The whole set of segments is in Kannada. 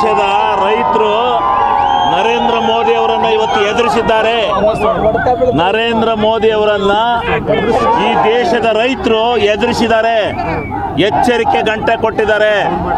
ದೇಶದ ರೈತರು ನರೇಂದ್ರ ಮೋದಿ ಅವರನ್ನ ಇವತ್ತು ಎದುರಿಸಿದ್ದಾರೆ ನರೇಂದ್ರ ಮೋದಿ ಅವರನ್ನ ಈ ದೇಶದ ರೈತರು ಎದುರಿಸಿದ್ದಾರೆ ಎಚ್ಚರಿಕೆ ಗಂಟೆ ಕೊಟ್ಟಿದ್ದಾರೆ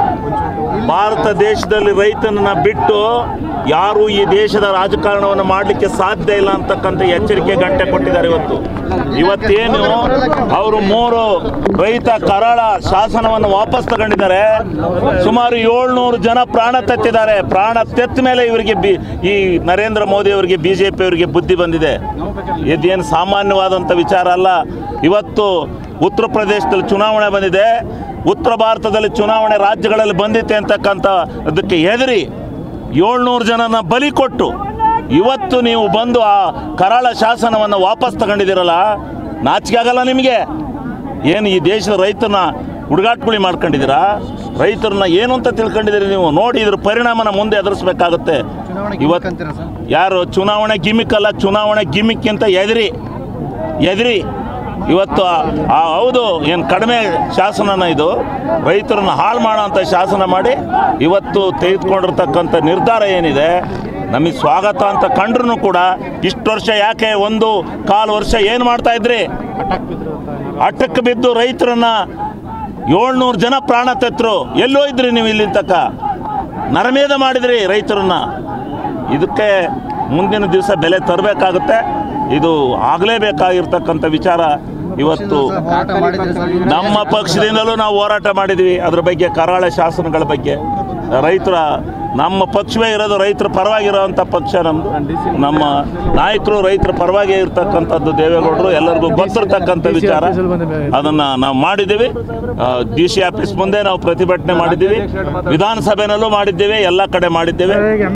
ಭಾರತ ದೇಶದಲ್ಲಿ ರೈತನನ್ನ ಬಿಟ್ಟು ಯಾರು ಈ ದೇಶದ ರಾಜಕಾರಣವನ್ನು ಮಾಡಲಿಕ್ಕೆ ಸಾಧ್ಯ ಇಲ್ಲ ಅಂತಕ್ಕಂಥ ಎಚ್ಚರಿಕೆ ಗಂಟೆ ಕೊಟ್ಟಿದ್ದಾರೆ ಇವತ್ತು ಇವತ್ತೇನು ಅವರು ಮೂರು ರೈತ ಕರಾಳ ಶಾಸನವನ್ನು ವಾಪಸ್ ತಗೊಂಡಿದ್ದಾರೆ ಸುಮಾರು ಏಳ್ನೂರು ಜನ ಪ್ರಾಣ ತೆತ್ತಿದ್ದಾರೆ ಪ್ರಾಣ ತೆತ್ತ ಮೇಲೆ ಇವರಿಗೆ ಬಿ ಈ ನರೇಂದ್ರ ಮೋದಿ ಅವರಿಗೆ ಬಿ ಜೆ ಪಿ ಅವರಿಗೆ ಬುದ್ಧಿ ಬಂದಿದೆ ಇದೇನು ಸಾಮಾನ್ಯವಾದಂಥ ವಿಚಾರ ಅಲ್ಲ ಇವತ್ತು ಉತ್ತರ ಪ್ರದೇಶದಲ್ಲಿ ಚುನಾವಣೆ ಬಂದಿದೆ ಉತ್ತರ ಭಾರತದಲ್ಲಿ ಚುನಾವಣೆ ರಾಜ್ಯಗಳಲ್ಲಿ ಬಂದಿತ್ತೆ ಅಂತಕ್ಕಂಥ ಅದಕ್ಕೆ ಹೆದರಿ ಏಳ್ನೂರು ಜನನ ಬಲಿ ಕೊಟ್ಟು ಇವತ್ತು ನೀವು ಬಂದು ಆ ಕರಾಳ ಶಾಸನವನ್ನು ವಾಪಸ್ ತಗೊಂಡಿದ್ದೀರಲ್ಲ ನಾಚಿಕೆ ಆಗಲ್ಲ ನಿಮಗೆ ಏನು ಈ ದೇಶದ ರೈತನ ಹುಡುಗಾಟ್ಗುಳಿ ಮಾಡ್ಕೊಂಡಿದ್ದೀರಾ ರೈತರನ್ನ ಏನು ಅಂತ ತಿಳ್ಕೊಂಡಿದ್ದೀರಿ ನೀವು ನೋಡಿ ಇದ್ರ ಪರಿಣಾಮನ ಮುಂದೆ ಎದುರಿಸ್ಬೇಕಾಗುತ್ತೆ ಇವತ್ತು ಯಾರು ಚುನಾವಣೆ ಗಿಮಿಕ್ ಅಲ್ಲ ಚುನಾವಣೆ ಗಿಮಿಕ್ ಅಂತ ಎದ್ರಿ ಎದ್ರಿ ಇವತ್ತು ಆ- ಆ ಹೌದು ಏನು ಕಡಿಮೆ ಶಾಸನನ ಇದು ರೈತರನ್ನ ಹಾಳು ಮಾಡೋಂಥ ಶಾಸನ ಮಾಡಿ ಇವತ್ತು ತೆಗೆದುಕೊಂಡಿರ್ತಕ್ಕಂಥ ನಿರ್ಧಾರ ಏನಿದೆ ನಮಗೆ ಸ್ವಾಗತ ಅಂತ ಕಂಡ್ರು ಕೂಡ ಇಷ್ಟು ವರ್ಷ ಯಾಕೆ ಒಂದು ಕಾಲು ವರ್ಷ ಏನು ಮಾಡ್ತಾ ಇದ್ರಿ ಅಟ್ಟಕ್ಕೆ ಬಿದ್ದು ರೈತರನ್ನ ಏಳ್ನೂರು ಜನ ಪ್ರಾಣ ತೆತ್ತರು ಎಲ್ಲೋ ಇದ್ರಿ ನೀವು ಇಲ್ಲಿ ತಕ್ಕ ನರಮೇಧ ಮಾಡಿದ್ರಿ ರೈತರನ್ನ ಇದಕ್ಕೆ ಮುಂದಿನ ದಿವಸ ಬೆಲೆ ತರಬೇಕಾಗುತ್ತೆ ಇದು ಆಗಲೇಬೇಕಾಗಿರ್ತಕ್ಕಂಥ ವಿಚಾರ ಇವತ್ತು ನಮ್ಮ ಪಕ್ಷದಿಂದಲೂ ನಾವು ಹೋರಾಟ ಮಾಡಿದ್ವಿ ಅದ್ರ ಬಗ್ಗೆ ಕರಾಳ ಶಾಸನಗಳ ಬಗ್ಗೆ ರೈತರ ನಮ್ಮ ಪಕ್ಷವೇ ಇರೋದು ರೈತರ ಪರವಾಗಿರೋವಂಥ ಪಕ್ಷ ನಮ್ಮದು ನಮ್ಮ ನಾಯಕರು ರೈತರ ಪರವಾಗಿ ಇರ್ತಕ್ಕಂಥದ್ದು ದೇವೇಗೌಡರು ಎಲ್ಲರಿಗೂ ಗೊತ್ತಿರ್ತಕ್ಕಂಥ ವಿಚಾರ ಅದನ್ನು ನಾವು ಮಾಡಿದ್ದೀವಿ ಡಿ ಸಿ ಆಫೀಸ್ ಮುಂದೆ ನಾವು ಪ್ರತಿಭಟನೆ ಮಾಡಿದ್ದೀವಿ ವಿಧಾನಸಭೆನಲ್ಲೂ ಮಾಡಿದ್ದೀವಿ ಎಲ್ಲ ಕಡೆ ಮಾಡಿದ್ದೇವೆ